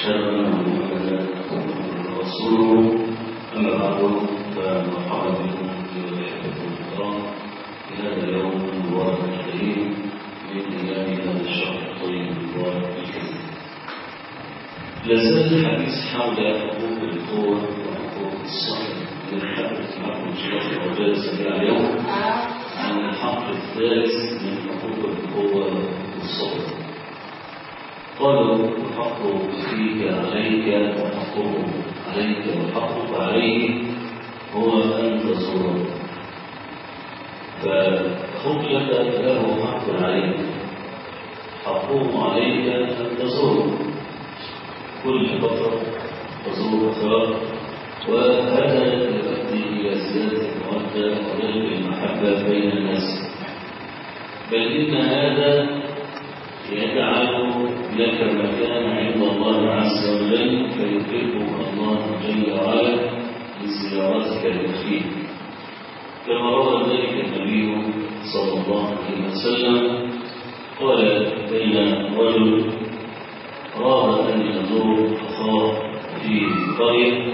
وأشهد أن محمدا عبده ورسوله أما بعد فمرحبا بكم أيها الكرام في هذا اليوم المبارك الكريم من أيام هذا الشهر الطيب المبارك الكريم لازال الحديث حول حقوق القوة وحقوق الصحة نتحدث معكم إن شاء الله في مجال سريع اليوم عن الحق الثالث من حقوق القوة والصبر قالوا الحق فيك عليك وحقه عليك وحقك عليه هو أن تزوره فأخوك لك له حق عليك حقه عليك أن تزوره كل فترة تزور أخرى وهذا يؤدي إلى زيادة المودة وغلب المحبة بين الناس بل إن هذا يجعل لك مكان عند الله عز وجل فيحبك الله جل وعلا لزيارتك الأخير كما روى ذلك النبي صلى الله عليه وسلم قال بين رجل أراد أن يزور أخاه في قرية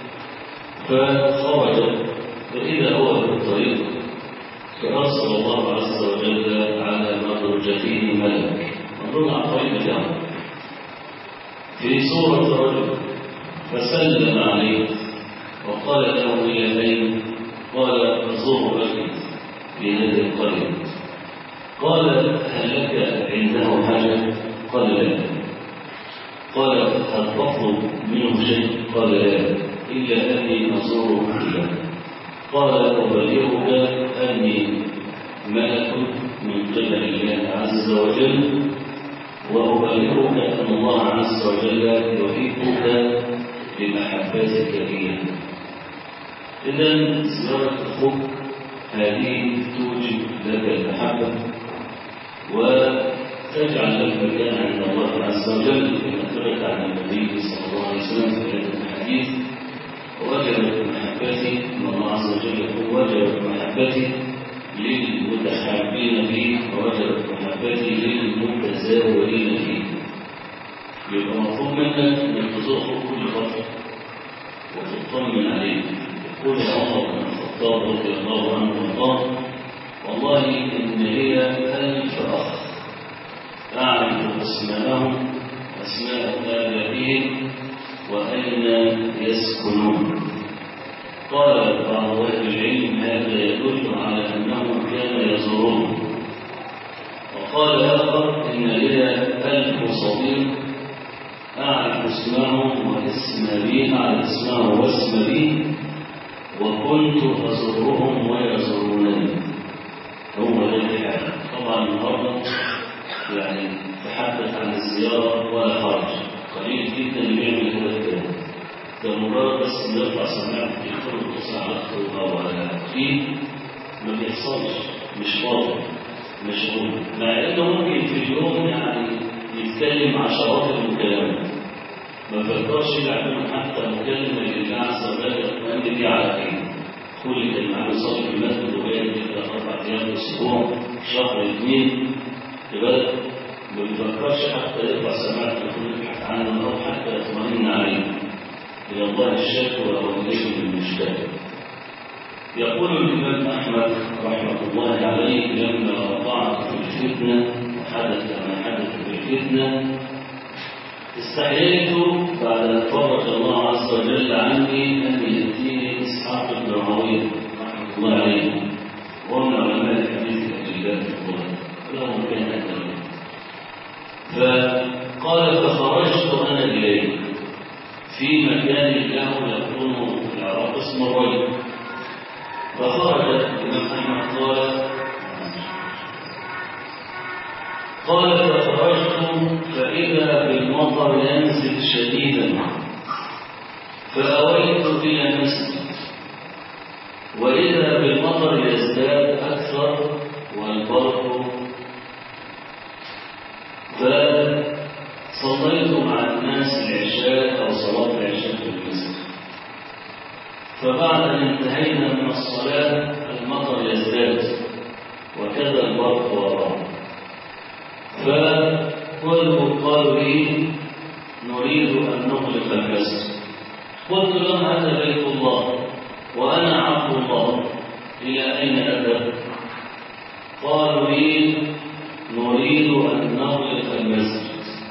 فخرج فإذا هو في الطريق فأرسل الله عز وجل على مدرجته ملك مدرج على الطريق بتاعه في صورة رجل فسلم عليه وقال له إلى أين؟ قال أزور أبي في هذه القرية قال هل لك عنده حاجة؟ قال لا قال هل تطلب منه شيء؟ قال لا إلا أني أزور أهله قال أبلغك أني ملك من قبل الله عز وجل وأبلغك أن الله عز وجل يحبك لمحبتك إياه إذا زيارة أخوك هذه توجب لك المحبة وتجعل لك مكان عند الله عز وجل كما ثبت عن النبي صلى الله عليه وسلم في هذا الحديث وجبت محبتي ان الله عز وجل يقول وجبت محبتي للمتحابين فيه ووجبت محبتي للمتزاورين فيه يبقى مطلوب منك انك تزور كل فتره وتطمن عليه يقول عمر بن الخطاب رضي الله عنه وارضاه والله ان لي الف اخ اعرف اسمائهم اسماء ابائهم وأين يسكنون قال بعض أهل العلم هذا يدل على أنه كان يزورون وقال آخر إن لي ألف صديق أعرف اسمهم واسم أبي أعرف اسمه واسم أبي وكنت أزورهم ويزورونني هو ده الحال طبعا النهارده يعني تحدث عن الزيارة ولا حرج قليل جدا اللي بيعمل هذا الكلام ده مجرد بس ان يرفع سماعه التليفون ويتصل على اخته او على اخيه ما بيحصلش مش فاضي مشغول مع انه ممكن في اليوم يعني يتكلم عشرات المكالمات ما بيقدرش يعمل حتى مكالمه لله عز وجل يطمئن بيه على خير كل كان معاه يصلي في المسجد وجاي يبدا اربع ايام في الاسبوع شهر اثنين يبقى ما بيفكرش حتى يرفع سماعه التليفون يبحث عنه او حتى يطمئن عليه الى الله الشكوى واليه المشتاق يقول الامام احمد رحمه الله عليه لما وقعت في الفتنه وحدث ما حدث في الفتنه استحييت بعد ان فرج الله عز وجل عني ان ياتيني اسحاق بن راهويه رحمه الله عليه وهو من علماء الحديث الاجلاء في القران له كان اكثر فقال فخرجت انا اليه في مكان له يكون في العراق اسمه الرجل فخرج الامام احمد قال قال فخرجت فاذا بالمطر ينزل شديدا فاويت الى المسجد واذا بالمطر يزداد اكثر والبرق فصليت مع الناس العشاء أو صلاة العشاء في المسجد فبعد أن انتهينا من الصلاة المطر يزداد وكذا البرق وراه فقالوا قالوا لي نريد نريد أن نغلق المسجد قلت لهم هذا بيت الله وأنا عبد الله إلى أين أذهب؟ قالوا لي نريد أن نغلق المسجد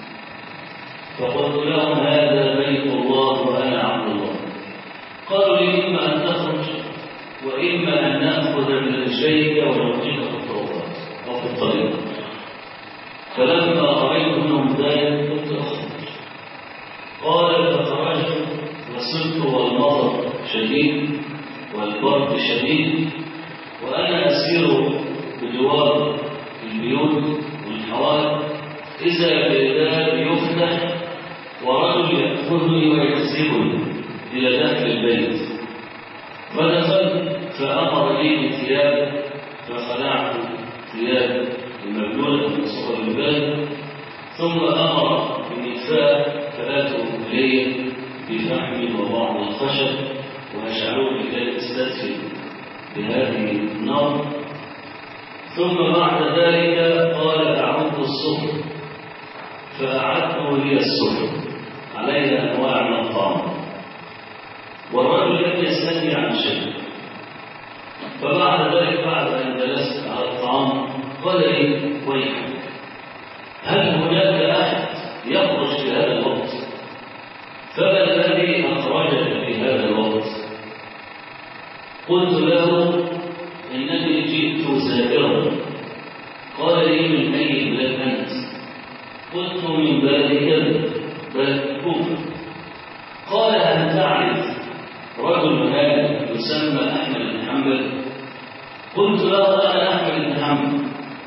فقلت لهم هذا بيت الله وأنا عبد الله قالوا لي إما أن تخرج وإما أن نأخذ من رجليك ونلقيك في الطرقات أو في الطريق فلما رأيت منهم ذلك قلت أخرج قال فخرجت وصرت والمطر شديد والبرد شديد وأنا أسير بجوار البيوت والحوائط إذا بالباب يفتح ورجل يأخذني ويكسبني إلى داخل البيت فدخلت فأمر لي بثياب فخلعت ثياب المبلولة من صفر الباب ثم أمر بمدفاء فآتوا إلي بفحم وبعض الخشب وأشعلوه لكي أستدفن بهذه النار ثم بعد ذلك قال أعد الصبح فأعدوا لي الصبح علي أنواع من الطعام والرجل لم يسألني عن شيء فبعد ذلك بعد أن جلست على الطعام قال لي ويحك هل هناك أحد يخرج في هذا الوقت فما الذي أخرجك في هذا الوقت قلت له إنني جئت زائرا قال لي من أي بلاد أنت قلت من بلد كذا بلد كوفة قال هل تعرف رجل هذا يسمى أحمد بن حنبل قلت له أنا أحمد بن حنبل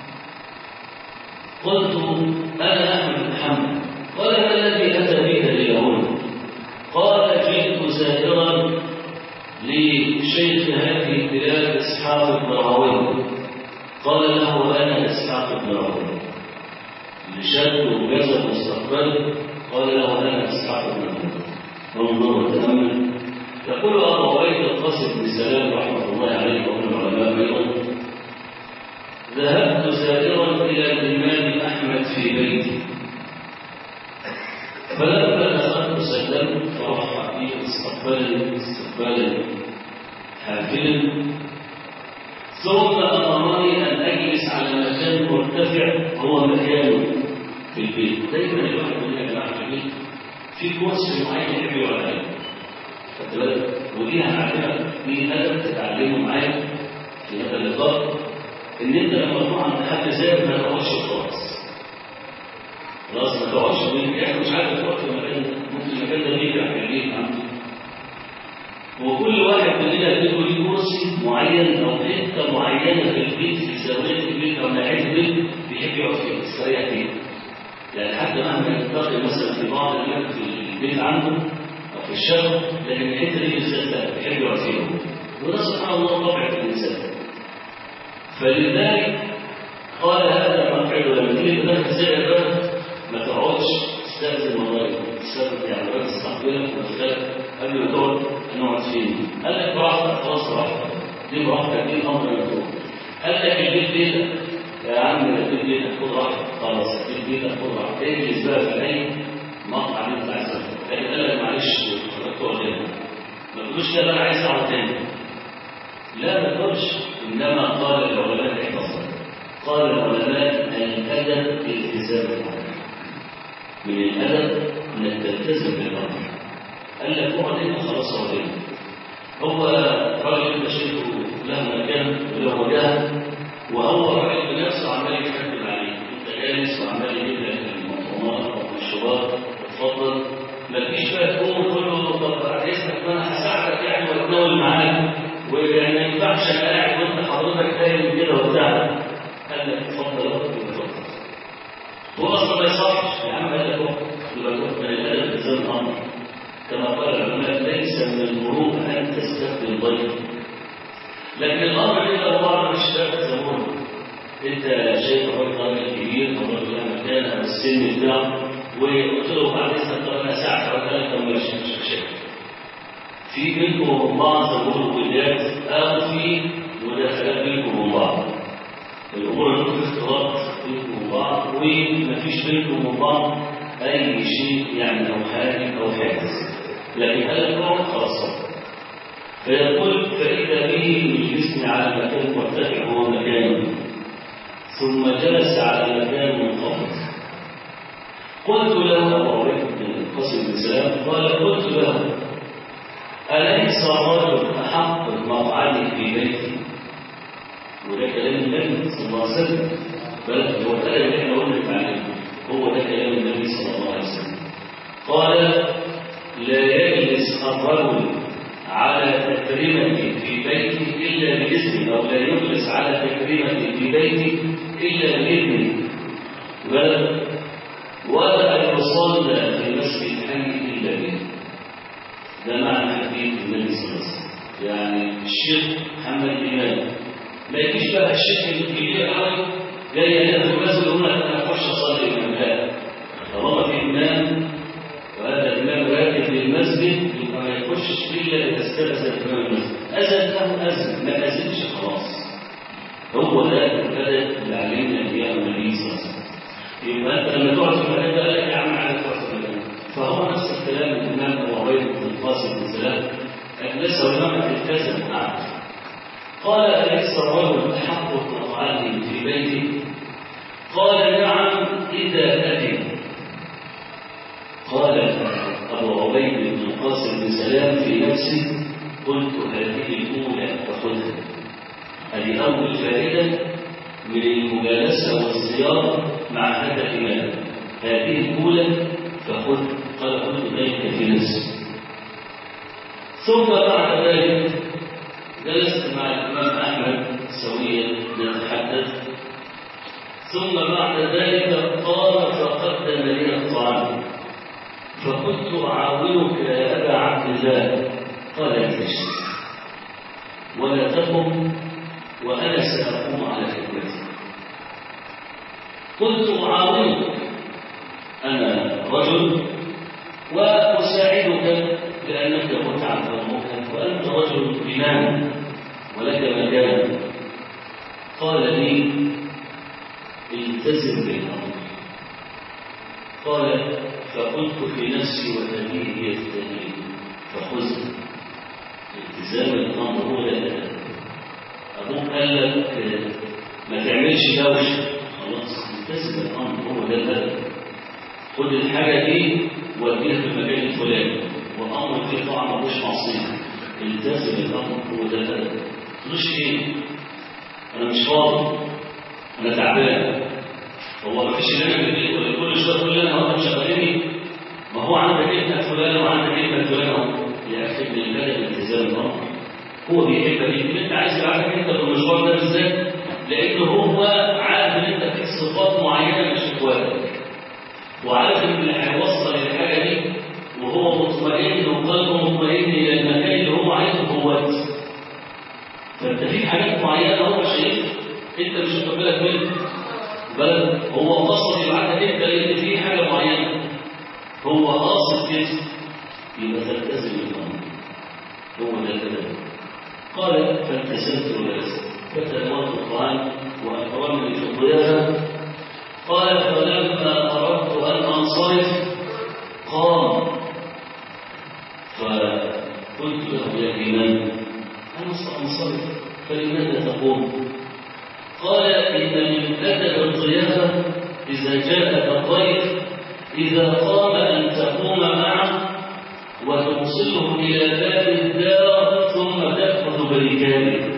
قلت أنا أحمد بن حنبل قال ما الذي أتى بك إلى هنا قال جئت زائرا لشيخ هذه البلاد إسحاق بن راهويه قال له أنا إسحاق بن راهويه لشد وجذب مستقبل قال له أنا إسحاق بن راهويه انظر وتأمل يقول أبو عبيد القاسم بن سلام رحمه الله عليه ومن العلماء أيضا ذهبت سائرا إلى الإمام أحمد في بيتي فلما دخلت سلمت فرحب بي استقبلني استقبالا حافلا ثم أمرني أن أجلس على مكان مرتفع هو مكانه في البيت دايما الواحد من يا جماعة في البيت في كرسي معين يحب يقعد عليه خدت بالك وليها عليها في أدب تتعلمه معايا في هذا اللقاء إن أنت لما تروح عند حد زائر ما تقعدش خلاص خلاص ما تقعدش يعني مش عارف تروح في المكان ده ممكن المكان ده بيرجع في البيت عنده وكل واحد مننا بيته ليه كرسي معين او حته معينه في البيت في زاويه البيت او ناحيه البيت بيحب يقعد فيها يستريح فيها. يعني حتى مهما ينتقل مثلا في بعض الاماكن في البيت عنده او في الشغل لكن الحته دي بالذات لا بيحب يقعد فيها. وده سبحان الله طبع في الانسان. فلذلك قال هذا مقعد لما تيجي تدخل زي البلد ما تقعدش تستأذن والله تستأذن يعني الراجل تستقبلك وتدخلك قبل ما تقعد نقعد فين؟ قال لك براحتك خلاص براحتك دي براحتك دي الامر مفتوح قال لك البيت بيتك يا عم البيت بيتك خد راحتك خلاص البيت بيتك خد راحتك اجلس بقى في اي مقطع اللي انت عايزه لكن قال لك معلش حضرتك تقعد هنا ما تقولوش لا انا عايز اقعد تاني لا ما تقولش انما قال العلماء احفظ قال العلماء الادب التزام الامر من الادب انك تلتزم بالامر قال لك اقعد انت خلاص اقعد انت هو راجل انت شايفه له مكان وله وجهه وهو راجل بنفسه عمال يتكلم عليه انت جالس وعمال يجيب لك المطعومات او المشروبات اتفضل ما تجيش بقى تقوم تقول له طب بعد اذنك انا هساعدك يعني واتناول معاك ويعني ما ينفعش انا قاعد وانت حضرتك دايم كده وبتاع قال لك اتفضل اتفضل هو اصلا ما يصحش يا عم قال لك يبقى من الادب التزام الامر كما قال العلماء ليس من المروء ان تستقبل ضيف لكن الامر كده بعض الشباب زمان انت شايف الراجل راجل كبير او راجل له مكان او السن بتاعه وقلت له بعد اذنك طب انا ساعه او ثلاثه ماشي مش مشاكل في بينكم وبين بعض زي ما بيقولوا ولاد او في مداخلات بينكم وبين بعض الامور اللي في اختلاط بينكم وبين بعض ومفيش بينكم وبين بعض اي شيء يعني او حاجه لكن قال لك اقعد خلاص صبر فيقول فإذا به يجلسني على مكان مرتفع هو مكانه ثم جلس على مكان منخفض قلت له أبو عبيد بن القاسم بن سلام قال قلت له أليس الرجل أحق بمقعدي في بيتي؟ وده كلام النبي صلى الله عليه وسلم بل هو الكلام اللي احنا قلنا تعليمه هو ده كلام النبي صلى الله عليه وسلم قال لا يجلس الرجل على تكريمة في بيته إلا بإذنه أو لا يجلس على تكريمة في بيته إلا بإذنه بل ولا يصلى في مسجد حي إلا به ده معنى حديث النبي صلى الله عليه وسلم يعني الشيخ محمد إمام ما يجيش بقى الشيخ الكبير قوي جاي يلاقي في المسجد يقول لك انا اخش اصلي امام لا طالما في امام وهذا الامام راكب للمسجد يبقى ما يخشش الا اذا استاذن امام المسجد اذن له اذن ما اذنش خلاص هو ده الهدف اللي علمنا اياه النبي صلى الله عليه وسلم يبقى انت لما تقعد في المكان ده لا يا عم عايز تقعد في المكان فهو نفس الكلام الامام ابو عبيد بن القاسم بن سلام اجلسه الامام التزم معه قال أليس الرجل أحق مقعده في بيته؟ قال نعم إذا أذن قال أبو عبيد بن القاسم بن سلام في نفسه قلت هذه الأولى فخذها هذه أول فائدة من المجالسة والزيارة مع هذا الإمام هذه الأولى فخذ قال قلت ذلك في نفسي ثم بعد ذلك جلست مع الإمام أحمد سويا نتحدث ثم بعد ذلك قام فقدم لي الطعام فكنت أعاونك يا أبا عبد الله قال اجلس ولا تقم وأنا سأقوم على خدمتك قلت أعاونك أنا رجل وأساعدك لأنك متعب ومكلف وأنت رجل إمام ولك مكان قال لي التزم بالأمر قال فقلت في نفسي وهذه هي الدليل فخذ التزام الأمر هو ده أبوك قال لك ما تعملش دوشة خلاص التزم الأمر هو ده الهدف خد الحاجة دي وديها في المكان الفلاني والامر فيه طبعا ملوش معصيه التزم الامر هو ده الادب مش ايه انا مش فاضي انا تعبان هو ما فيش لنا في البيت ولا كل شويه تقول لنا هو مش شغالين ما هو عندك ابنك فلان وعندك ابنك فلان اهو يا اخي من الادب التزام الامر هو بيحبك يمكن انت عايز يبعتك انت في المشوار ده بالذات لانه هو عارف ان انت فيك صفات معينه مش اخواتك وعارف ان اللي هيوصل للحاجه دي وهو مطمئن وقلبه مطمئن الى المكان اللي هو عايزه هو انت فانت في حاجات معينه هو شايف انت مش واخد بالك منها بل هو قصد يبعتك انت لان في حاجه معينه هو قاصد كده يبقى تلتزم الامر هو ده الكلام قال فالتزمت ولازم فتلوت القران واكرمني في الضيافه قال فلما اردت ان انصرف قام فقلت له يا إمام أنا أنصرف فلماذا تقوم؟ قال إن من أدب الضيافة إذا جاءك الضيف إذا قام أن تقوم معه وتوصله إلى باب الدار ثم تأخذ بركانه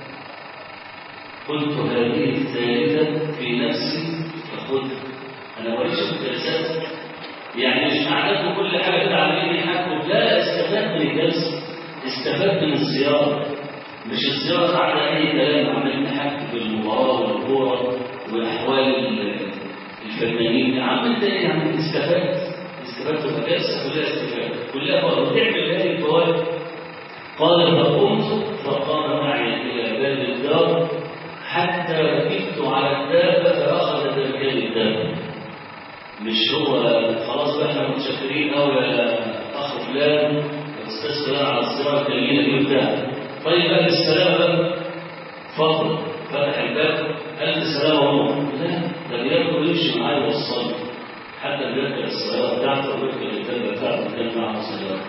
قلت هذه الثالثة في نفسي فخذها أنا وليش الجلسات يعني مش معناته كل حاجة كده عاملين يحكوا لا استفاد من الجلسة استفاد من الزيارة مش الزيارة على أي كلام عمال نحكي بالمباراة والكورة وأحوال الفنانين يا عم أنت إيه يا عم استفاد استفاد تبقى جلسة كلها استفاد كلها فرق تعمل هذه الفوائد قال فقمت فقام معي إلى باب الدار حتى ركبت على الدابة فأخذ بركان الدابة مش هو خلاص بقى احنا متشكرين قوي يا اخ فلان يا استاذ فلان على الصياغه الجميله دي وبتاع طيب قال السلام بقى اتفضل فتح الباب قال السلام عليكم لا ده بياخد ويمشي معايا يوصلني حتى بيركب السياره بتاعته ويركب الدابه بتاعته كان معاه سياره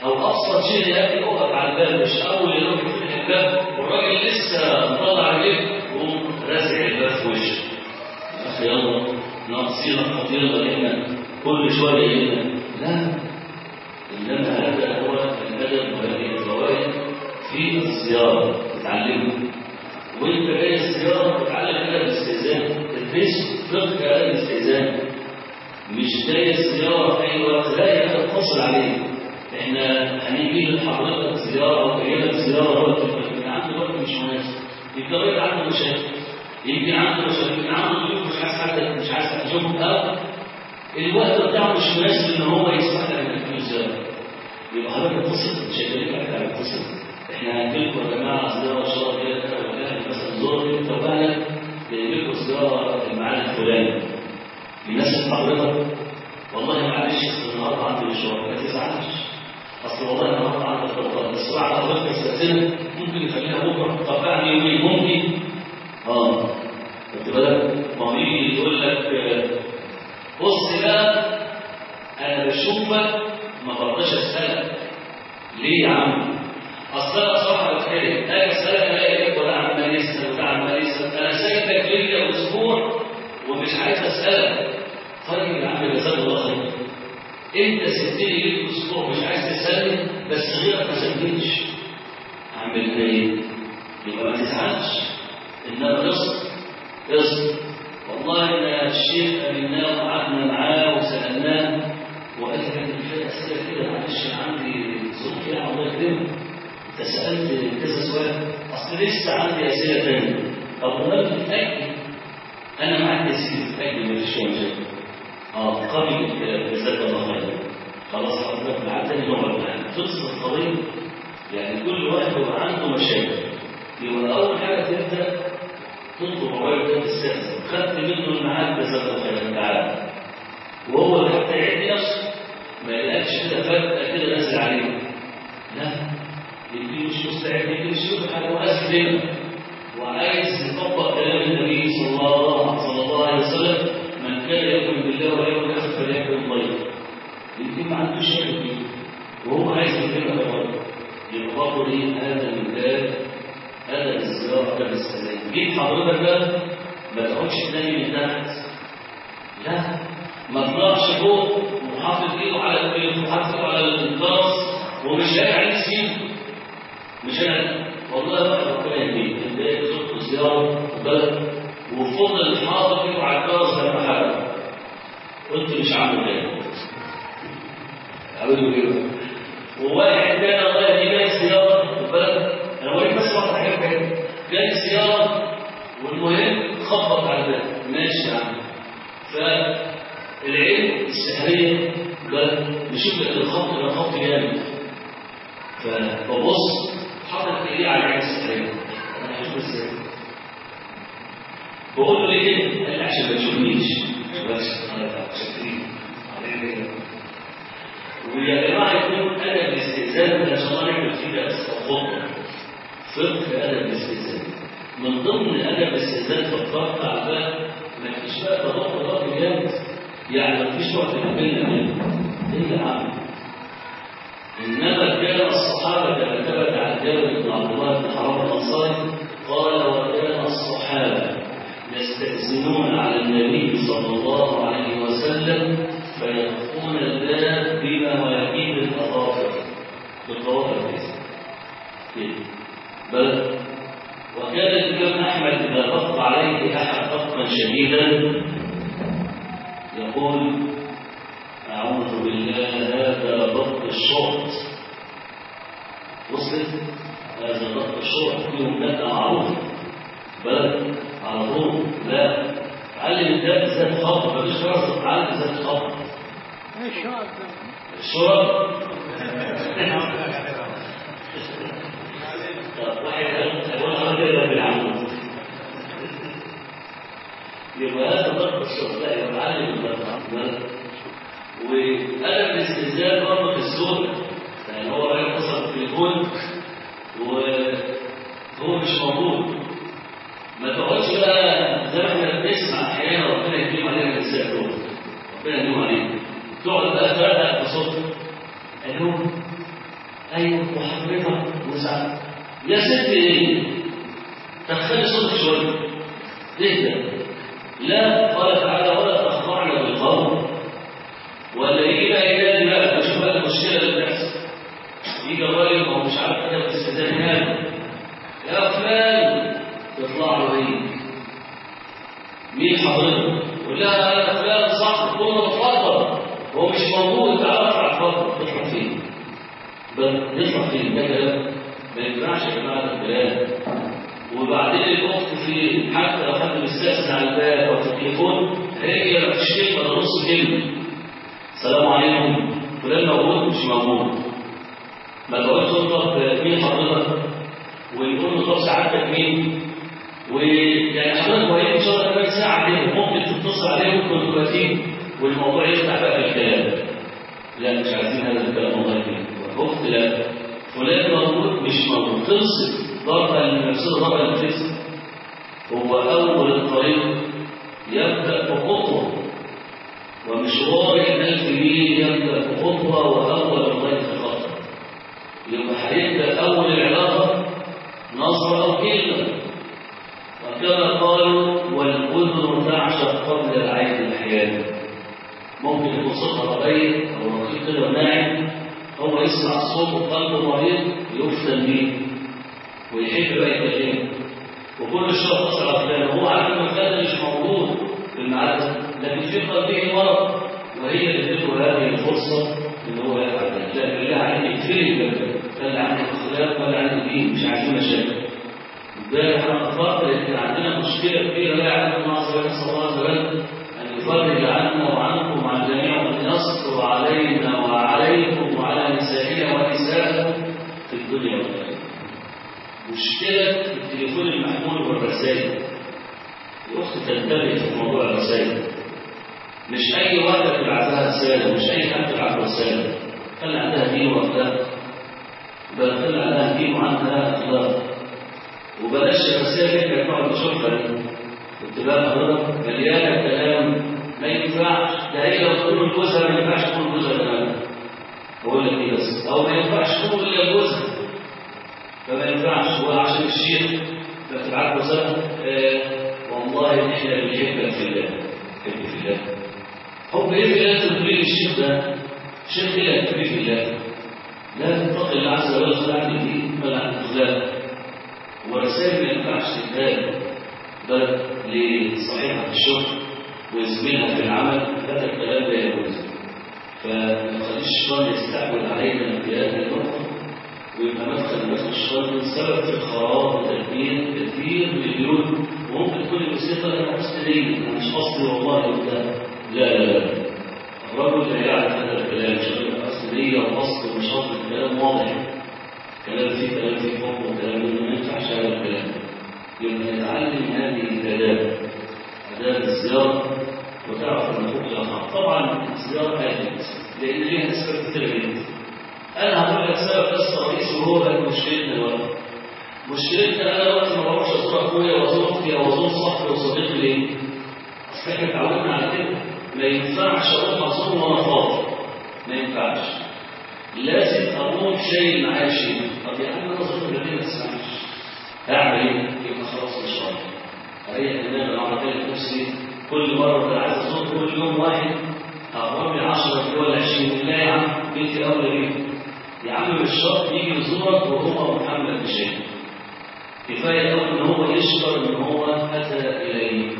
او ابسط شيء يا اخي اقف على الباب مش اول يروح يفتح الباب والراجل لسه مطلع عليه وقوم رازع الباب في وشه يا اخي يلا ناقصين خطيره هنا كل شويه هنا لا انما هذا هو الادب وهذه الفوائد في الزياره تتعلمه وانت جاي الزياره تتعلم ادب الاستئذان تدرس فقه ادب الاستئذان مش جاي الزياره في اي وقت لا يا اخي اتصل عليه احنا هنيجي لحضرتك زياره وجايلك زياره وقت يمكن عنده وقت مش مناسب يمكن الراجل عنده مشاكل يمكن عنده مشاكل يمكن عنده ضيوف مش عايز حد مش عايز تشوفهم او الوقت بتاعه مش مناسب ان هو يسمح لك انك تجيب زياره يبقى حضرتك اتصل مش هيكلمك على اتصل احنا هنجيلكم يا جماعه زياره ان شاء الله كده كده وكده مثلا زور انت واهلك جايب لكم زياره الميعاد الفلاني يناسب حضرتك والله معلش اصل النهارده عندي مشوار ما تزعلش اصل والله النهارده عندي غلطات بس بعد حضرتك استاذنك ممكن نخليها بكره طب بعد يومين ممكن اه خدت بالك ما يجي يقول لك بص بقى انا بشوفك ما برضاش اسالك ليه يا عم اصل انا بصراحه بتكلم اجي اسالك الاقي ولا عمال يسال ولا عمال يسال انا سايبك ليا اسبوع ومش عايز اسالك طيب يا عم جزاك الله خير انت سبتني ليك اسبوع مش عايز تسالني بس غيرك ما سالنيش اعمل ايه؟ يبقى ما تزعلش انما اصبر اصبر والله ان الشيخ قابلناه وقعدنا معاه وسالناه وقال لي كان في اسئله كده معلش انا عندي ظروف يعني الله يكرمك انت سالت كذا سؤال اصل لسه عندي اسئله ثانيه طب والله تتاكد انا معاك يا سيدي تتاكد ما فيش مشاكل اه قبل الكلام جزاك الله خيرا خلاص حضرتك معاه تاني نقعد معاه تفصل القضيه يعني كل واحد هو عنده مشاكل يبقى اول حاجه تبدا تطلب الراجل ده تستاذن خدت منه الميعاد جزاك الله خيرا تعالى وهو حتى يعد نفسه ما يلاقيش كده فجاه كده نازل عليه لا يمكن مش مستعد يمكن يشوف حاجه مؤثر وعايز يطبق كلام النبي صلى الله صلى الله عليه وسلم من كان يؤمن بالله واليوم الاخر فليكن ضيف يمكن ما عندوش شيء فيه وهو عايز يكلمك برضه يبقى برضه ايه هذا من باب هذا الزياره هذا السلام جيت حضرتك بقى ما تقعدش تنامي من تحت لا ما تطلعش فوق وحاطط ايده على البيت وحاطط ايده على الكاس ومش لاقي عليه سيب مش انا والله واحد ربنا يهديك انت ايه زرت زياره بلد وفضل حاطط ايده على الكاس لما حرق قلت مش عامل كده عملوا ايه وواحد تاني الله يهديه جاي سياره بلد انا بقول بس واحد حاجه كده جاي سياره والمهم خبط على الباب ماشي يا عم فالعلم السحريه بل نشوف لك الخط ده خط جامد فببص حاطط ايديه على العين السحريه انا هشوف ازاي بقول له ليه كده؟ قال لي عشان ما تشوفنيش بس انا شاكرين ويا جماعه يكون ادب الاستئذان ان شاء الله نعمل فيه درس خطه فقه ادب الاستئذان من ضمن ادب الاستئذان في الضغط على الباب ما فيش بقى تضغط ضغط جامد يعني ما فيش وقت بيننا منه ايه يا عم انما كان الصحابه كما ثبت عن جابر بن عبد الله بن حرام الانصاري قال وكان الصحابه يستأذنون على النبي صلى الله عليه وسلم فيخفون الباب بمواكيد الأظافر بالظوافر كده بل وكان الإمام أحمد إذا ضغط عليه أحد ضغطا شديدا يقول أعوذ بالله هذا ضغط الشرط وصلت هذا ضغط الشرط فيه مبدأ معروف بل على طول لا علم الدم ذات خط مفيش فرص تعلم ذات خط الشرط طب واحد هيقول انا كده بالعمود يبقى هذا ضغط الشرط لا يبقى علم الضغط وأدب الاستهزاء برضه في الزوج يعني هو راجل اتصل بالتليفون وهو مش موجود ما تقعدش بقى زي ما احنا بنسمع احيانا ربنا يكرم علينا النساء دول ربنا يكرم علينا تقعد بقى تفرق بصوت الو ايوه وحضرتك وسعد يا ست ايه تخلي صوتك شويه ليه ده لا قال تعالى ولا تخضعن بالقول ولا يجي بقى ينادي بقى اشوف بقى المشكله اللي بتحصل يجي الراجل هو مش عارف كده باستخدام هذا يا فلان تطلع له ايه مين حضرتك يقول لها انا فلان صح كنا بتفضل هو مش موجود تعالى اطلع اتفضل تطلع فين بتطلع فين ده كلام ما ينفعش يا جماعه الكلام وبعدين الاخت في حتى لو حد بيستأذن على الباب او في التليفون هي ما فيش كلمه ولا نص كلمه السلام عليكم فلان موجود مش موجود ما تقعدش تطلب مين حضرتك ويقول له طب سعادتك مين ويعني حضرتك وهي ان شاء الله كمان ساعه كده ممكن تتصل عليه ممكن دلوقتي والموضوع يفتح بقى في الكلام لا مش عايزين هذا الكلام والله كده اخت لا فلان موجود مش موجود خلصت ضربه المفسده ضربه المفسده هو اول الطريق يبدا بخطوه ومشوار الألف ميل يبدأ بخطوة وأول الضيف خطوة يبقى هيبدأ أول العلاقة نصر أو كلمة وكما قالوا والأذن تعشق قبل العين أحيانا ممكن يكون صوتها ربيع أو رقيق كده وناعم هو يسمع الصوت وقلبه مريض يفتن بيه ويحب بقى يكلمه وكل شويه تصل على فلان هو عارف ان فلان مش موجود في المعركه لكن في قلبه مرض وهي اللي تدخل هذه الفرصه ان هو يفعل ذلك لا بالله عليك اقفلي الباب خلي عندك اخلاق ولا عندك دين مش عايزين مشاكل امبارح انا اتفضل ان كان عندنا مشكله كبيره لا يعلم الله عز وجل نسال الله عز وجل ان يفرج عنا وعنكم وعن الجميع وان يستر علينا وعليكم وعلى نسائنا ونسائكم في الدنيا والاخره مشكله التليفون المحمول والرسائل الاخت تنتبه في موضوع الرسائل مش اي واحده تبعت لها رساله مش اي حد تبعت رساله خلي عندها دين واخلاق بل خلي عندها دين وعندها اخلاق وبلاش الرسائل اللي تقعد تشوفها دي كنت بقى حضرتك مليانه كلام ما ينفعش ده هي لو تقول لجوزها ما ينفعش تقول لجوزها كلام بقول لك ايه بس او ما ينفعش تقول الا لجوزها فما ينفعش هو عشان الشيخ فتبعت له رساله آه والله احنا بنحبك في الله حب في الله حب ايه في الله تقولي الشيخ ده الشيخ ايه اللي تحبيه في الله لا تتقي الله عز وجل خلع عن الدين ولا عن الاخلاق ورسائل ما ينفعش تتقال بل لصحيحه الشغل وزميلها في العمل هذا الكلام لا يجوز فما تخليش الشيطان يستعمل علينا في هذه النقطه ويبقى مدخل مدخل الشيطان سبب في خراب وتدمير كثير من البيوت وممكن تكون الموسيقى لها حسن نية أنا مش قصدي والله وبتاع لا لا لا الرجل لا يعرف هذا الكلام مش هيبقى حسن نية وقصد ونشاط الكلام واضح كلام فيه كلام فيه حب وكلام ما ينفعش هذا الكلام يبقى نتعلم هذه الآداب آداب الزيارة وتعرف أن أخوك لا طبعا الزيارة آداب لأن ليها أسباب كثيرة جدا انا هقول لك سبب بس رئيسي وهو بقى مشكلتنا دلوقتي مشكلتنا انا دلوقتي ما بروحش ازور اخويا وازور اختي او ازور صاحبي وصديقي ليه؟ اصل احنا اتعودنا على كده ما ينفعش اروح ازور وانا فاضي ما ينفعش لازم اقوم شايل معايا شيء طب يا عم انا زرت الذي ما تسمعش اعمل ايه؟ يبقى خلاص مش راضي اريح دماغي انا اقعد نفسي كل مره انا عايز ازور كل يوم واحد اقرب لي 10 ولا 20 لا يا عم بيتي اولى بيه يا عم مش شرط يجي يزورك وهو محمد بشيء كفايه قوي ان هو يشكر ان هو اتى اليك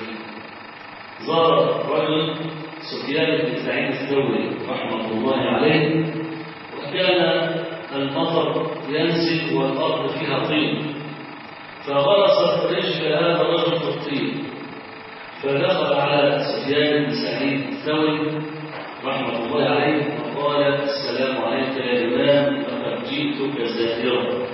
زار رجل سفيان بن سعيد الثوري رحمه الله عليه وكان المطر ينزل والارض فيها طين فغرست رجل هذا الرجل في الطين فدخل على سفيان بن سعيد الثوري رحمه الله عليه وقال السلام عليك يا إمام لقد جئتك زائرا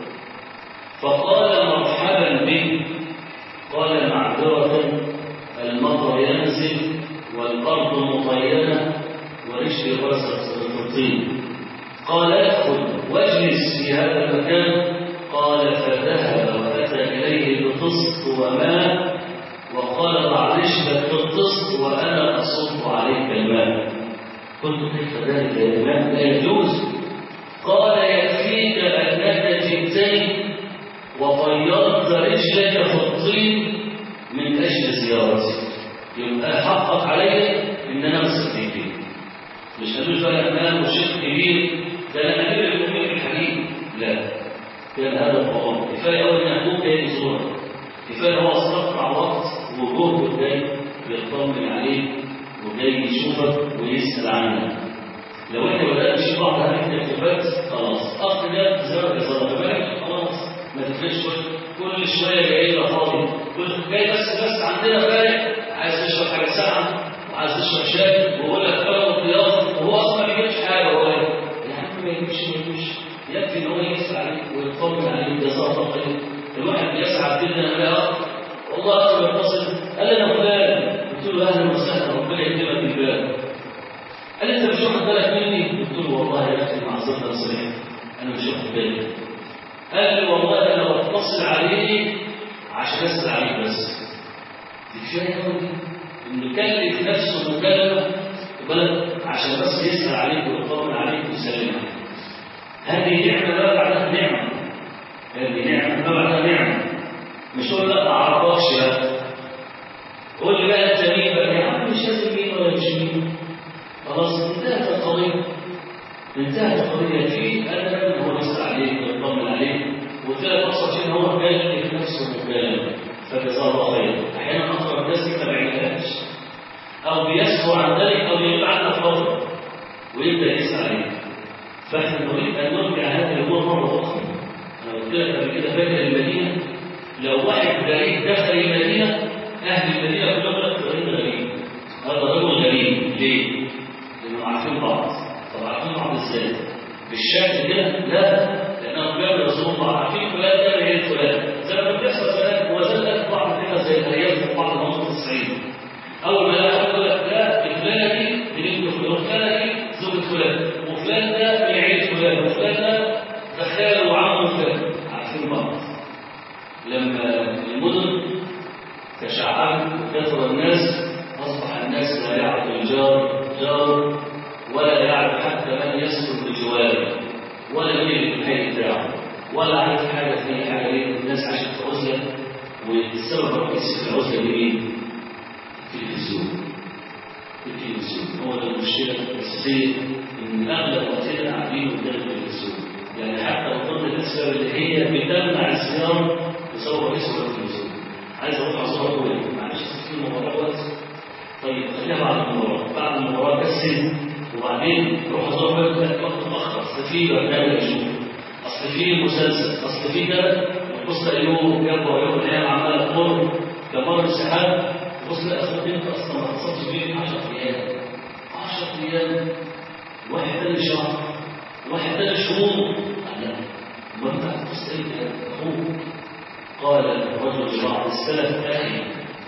فقال مرحبا بك قال معذرة المطر ينزل والأرض مطينة ورجلي غرست في الطين قال ادخل واجلس في هذا المكان قال فذهب وأتى إليه بطست وماء وقال ضع رجلك في الطست وأنا أصب عليك الماء قلت كيف ذلك يا إمام لا يجوز قال يكفيك وطيرت رجلك في الطين من أجل زيارتي يبقى حقق علي إن أنا مسكتين مش هتقول بقى أنا وشيخ كبير ده أنا أمير المؤمنين الحديث لا كان هذا الطعام كفاية أول إن أبوك جاي يزورك كفاية هو استقطع وقت وجهده جاي يطمن عليك وجاي يشوفك ويسأل عنك لو احنا بدأنا نشوف بعض هذه الاكتفات خلاص أصل ده زرق زرق بالك خلاص ما تفرقش كل شوية جاي لك فاضي كل جاي بس بس عندنا فارق عايز تشرب حاجة ساعة وعايز تشرب شاي ويقول لك كلام الضيافة وهو أصلا ما يجيبش حاجة هو يا عم ما يجيبش ما يجيبش يكفي إن هو يسأل عليك ويطمن عليك جزاء الله خير الواحد بيسعد جدا لما يلاقي والله أخي يتصل قال لي أنا فلان قلت له أهلا وسهلا ربنا يكرمك بالبال قال لي أنت مش واخد بالك مني قلت له والله يا أخي معذرة صريح أنا مش واخد بالي قال لي والله أنا بتصل عليك عشان أسأل عليك بس دي كفاية قوي إنه كلف نفسه مكالمة بلد عشان بس يسأل عليك ويطمن عليك ويسلم عليك هذه نعمة لا بعدها نعمة هذه نعمة ما بعدها نعمة مش تقول لا ما اعرفكش لا قول لي بقى انت مين بقى يا عم مش لازم مين ولا مش مين خلاص انتهت القضية انتهت القضية في أنا من هو يسأل عليك ويطمن عليك وتلاقي أقصد إن هو كلف نفسه مكالمة فجزاه الله خير أحيانا أكثر الناس ما بيعملهاش أو بيسهو عن ذلك أو يبقى عنك فضل ويبدأ يسأل عليك فاحنا نريد أن نرجع هذه الأمور مرة أخرى أنا قلت لك قبل كده فاكر المدينة لو واحد غريب دخل المدينة أهل المدينة كلهم يقول لك غريب غريب هذا رجل غريب ليه؟ لأنهم عارفين بعض طب عارفين بعض إزاي؟ بالشكل كده؟ لا لأنهم كانوا يرسلون بعض عارفين فلان ده غير فلان زي ما كان بيحصل زمان وزلت بعض كده زي الأرياف في بعض المناطق الصعيدة أول ما يلاقي يقول لك لا فلانة دي بنت فلان وفلانة دي زوجة فلان وفلان ده من عيلة فلان وفلان ده خاله وعمه فلان عارفين بعض لما المدن تشعبت وكثر الناس أصبح الناس لا يعرف الجار جار ولا يعرف حتى من يسكن بجواره ولا مين الحي بتاعه ولا عارف حاجة في أي حاجة ليه الناس عاشت في عزلة والسبب الرئيسي في العزلة دي مين؟ التلفزيون التلفزيون هو ده المشكلة الأساسية إن أغلب وقتنا قاعدين قدام التلفزيون يعني حتى من ضمن الأسباب اللي هي بتمنع الصيام بسبب رئيس التلفزيون عايز أروح أزور أبويا معلش في المباراة وقت طيب خليها بعد المباراة بعد المباراة كسل وبعدين روح أزور أبويا لا وقت متأخر أصل في برنامج أشوف أصل في مسلسل أصل في كذا وبص اليوم جنبه ويوم الأيام عمالة تمر كمر السحاب بص لا أصل أنت أصلا ما حصلتش بيه 10 أيام 10 أيام واحد تاني شهر واحد تاني شهور لا ما أنت هتبص إيه أخوك قال الرجل لبعض السلف أخي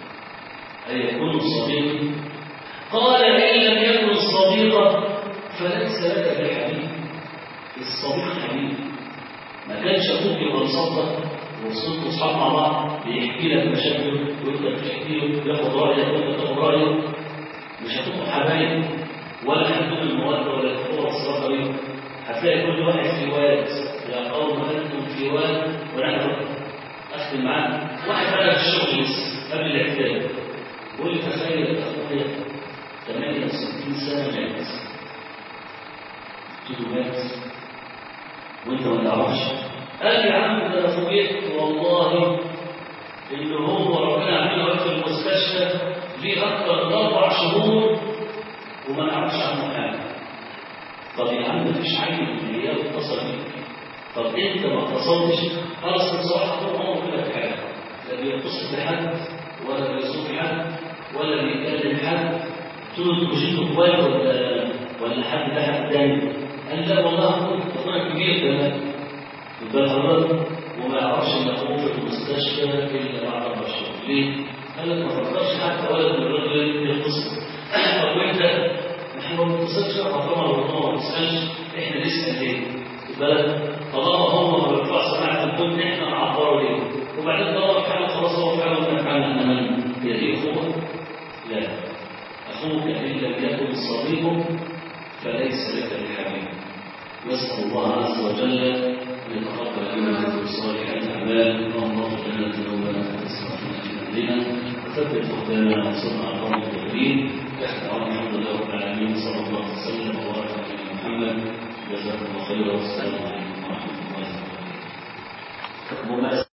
أيكون صديقي قال إن لم يكن صديقا فليس لك بحبيب الصديق حبيب ما كانش أخوك يبقى مصدق وصلت أصحاب مع بعض بيحكي لك مشاكل وأنت بتحكي له ياخد رأيك وأنت تاخد رأيه مش هتبقوا حبايب ولا هتكون المودة ولا القوة الصداقة بيهم هتلاقي كل واحد في واد يا قوم أنتم في واد ونحن أختم معاه واحد بدأ في الشغل لسه قبل الاعتدال بيقول لي تخيل يا أخويا 68 سنة مات قلت له مات وأنت ما تعرفش قال لي يا عم ده انا فوجئت والله ان هو ربنا عامله في المستشفى ليه اكثر من اربع شهور وما نعرفش عنه حاجه طب يا عم مفيش عين من هي اتصل بيك طب انت ما اتصلتش خلاص بصراحه طول عمره كده في حاجه لا بيتصل بحد ولا بيصوت حد ولا بيكلم حد قلت له انتوا مش انتوا اخوات ولا ولا حد ده حد تاني قال لا والله اخوك اخونا كبير كمان بالغرض وما يعرفش ان اخوه في المستشفى الا بعد اربع شهور ليه؟ قال لك ما فكرش حتى ولد من الرجل يتصل طب وانت احنا ما بنتصلش طالما ربنا ما بنسالش احنا نسال ليه؟ بالك طالما هم ما بيرفعوا سماعه الكون احنا نعبره ليه؟ وبعدين طالما فعلا خلاص هو فعلا كان فعلا احنا من هي دي اخوه؟ لا اخوك ان لم يكن صديقك فليس لك بحبيب نسال الله عز وجل أن يتقبل منا صالح الأعمال الأعمال اللهم اغفر لنا ذنوبنا واسرافنا في أمرنا وثبت أقدامنا وانصرنا على القوم الكافرين تحت الحمد لله رب العالمين صلى الله وسلم وبارك على محمد جزاكم الله خيرا والسلام عليكم ورحمة الله وبركاته